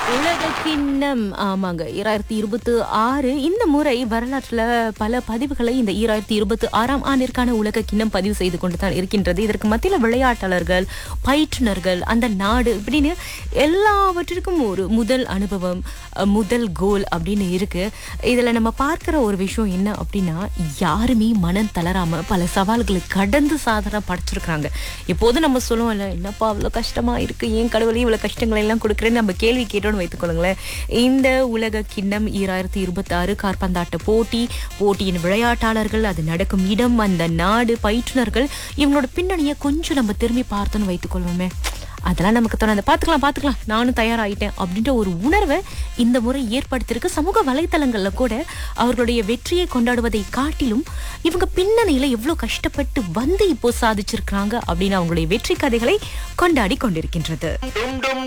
உலக கிண்ணம் ஆமாங்க ஈராயிரத்தி இருபத்தி ஆறு இந்த முறை வரலாற்றுல பல பதிவுகளை இந்த ஈராயிரத்தி இருபத்தி ஆறாம் ஆண்டிற்கான உலக கிண்ணம் பதிவு செய்து கொண்டு தான் இருக்கின்றது இதற்கு மத்தியில விளையாட்டாளர்கள் பயிற்றுனர்கள் அந்த நாடு இப்படின்னு எல்லாவற்றிற்கும் ஒரு முதல் அனுபவம் அஹ், முதல் கோல் அப்படின்னு இருக்கு இதுல நம்ம பார்க்கிற ஒரு விஷயம் என்ன அப்படின்னா யாருமே மனம் தளராம பல சவால்களை கடந்து சாதனை படைச்சிருக்காங்க இப்போது நம்ம சொல்லுவோம்ல என்னப்பா அவ்வளவு கஷ்டமா இருக்கு ஏன் கடவுளே இவ்வளவு கஷ்டங்களை எல்லாம் கொடுக்குறேன்னு நம்ம கேள்வி கேட்டோம்னு வைத்துக்கொள்ளுங்களேன் இந்த உலக கிண்ணம் ஈராயிரத்தி இருபத்தி ஆறு காற்பந்தாட்ட போட்டி போட்டியின் விளையாட்டாளர்கள் அது நடக்கும் இடம் அந்த நாடு பயிற்றுனர்கள் இவங்களோட பின்னணியை கொஞ்சம் நம்ம திரும்பி பார்த்தோன்னு வைத்துக்கொள்வோமே அதெல்லாம் நமக்கு தோணாது பார்த்துக்கலாம் பார்த்துக்கலாம் நானும் தயாராகிட்டேன் அப்படின்ற ஒரு உணர்வை இந்த முறை ஏற்படுத்தியிருக்கு சமூக வலைத்தளங்கள்ல கூட அவர்களுடைய வெற்றியை கொண்டாடுவதை காட்டிலும் இவங்க பின்னணியில எவ்வளவு கஷ்டப்பட்டு வந்து இப்போ சாதிச்சிருக்காங்க அப்படின்னு அவங்களுடைய வெற்றி கதைகளை கொண்டாடி கொண்டிருக்கின்றது